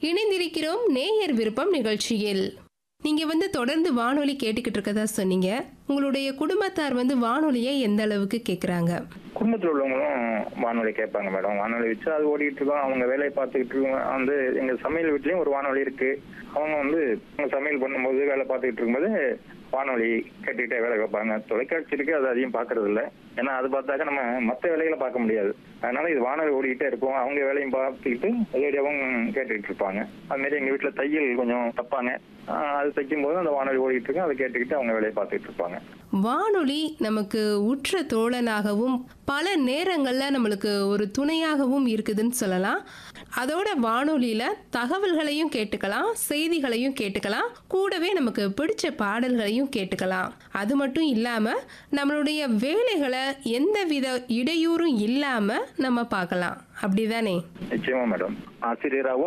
இணைந்திருக்கிறோம் நேயர் விருப்பம் நிகழ்ச்சியில் நீங்க வந்து தொடர்ந்து வானொலி கேட்டுக்கிட்டு இருக்கதா சொன்னீங்க உங்களுடைய குடும்பத்தார் வந்து வானொலியை எந்த அளவுக்கு கேக்குறாங்க குடும்பத்தில் உள்ளவங்களும் வானொலி கேட்பாங்க மேடம் வானொலி வச்சு அது ஓடிட்டு இருக்கோம் அவங்க வேலையை பார்த்துக்கிட்டு இருக்கோம் வந்து எங்க சமையல் வீட்லயும் ஒரு வானொலி இருக்கு அவங்க வந்து அவங்க சமையல் பண்ணும்போது வேலை பார்த்துக்கிட்டு இருக்கும்போது வானொலி கேட்டுக்கிட்டே வேலை கேட்பாங்க தொலைக்காட்சி இருக்கு அது அதிகம் பார்க்கறது இல்ல ஏன்னா அது பார்த்தாக்க நம்ம மற்ற வேலைகளை பார்க்க முடியாது அதனால இது வானொலி ஓடிக்கிட்டே இருக்கும் அவங்க வேலையும் பார்த்துக்கிட்டு ரேடியோவும் கேட்டுக்கிட்டு இருப்பாங்க அது மாதிரி எங்க வீட்டுல தையல் கொஞ்சம் தப்பாங்க ஆஹ் அது தைக்கும் போது அந்த வானொலி ஓடிட்டு இருக்கும் அதை கேட்டுக்கிட்டு அவங்க வேலையை பார்த்துக்கிட்டு இருப்பாங்க வானொலி நமக்கு உற்ற தோழனாகவும் பல நேரங்கள்ல நம்மளுக்கு ஒரு துணையாகவும் இருக்குதுன்னு சொல்லலாம் அதோட வானொலியில தகவல்களையும் கேட்டுக்கலாம் செய்திகளையும் கேட்டுக்கலாம் கூடவே நமக்கு பிடிச்ச பாடல்களையும் கேட்டுக்கலாம் அது மட்டும் இல்லாம நம்மளுடைய வேலைகளை எந்தவித இடையூறும் இல்லாம நம்ம பார்க்கலாம் அப்படிதானே நிச்சயமா மேடம் ஆசிரியராகவும்